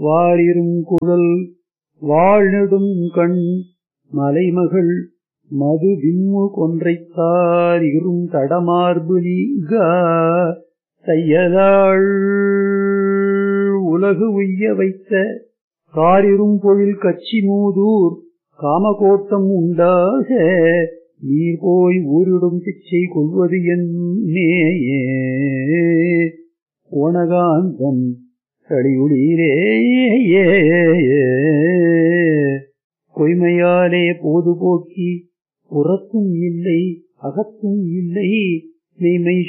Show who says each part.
Speaker 1: வாரிரும் குழல் வாழ்நெடும் கண் மலைமகள் மது விம்மு கொன்றைத்தார் இரும் தடமார்பு நீங்கா தையதாள் உலகு உய்ய வைத்த காரிரும் பொழில் கச்சி மூதூர் காமகோட்டம் உண்டாக நீர் போய் ஊரிடும் பிச்சை கொள்வது என்னேயே ஓனகாந்தம் களியுளீரே பொய்மையாலே போது போக்கி புறத்தும் இல்லை அகத்தும் இல்லை மெய்மை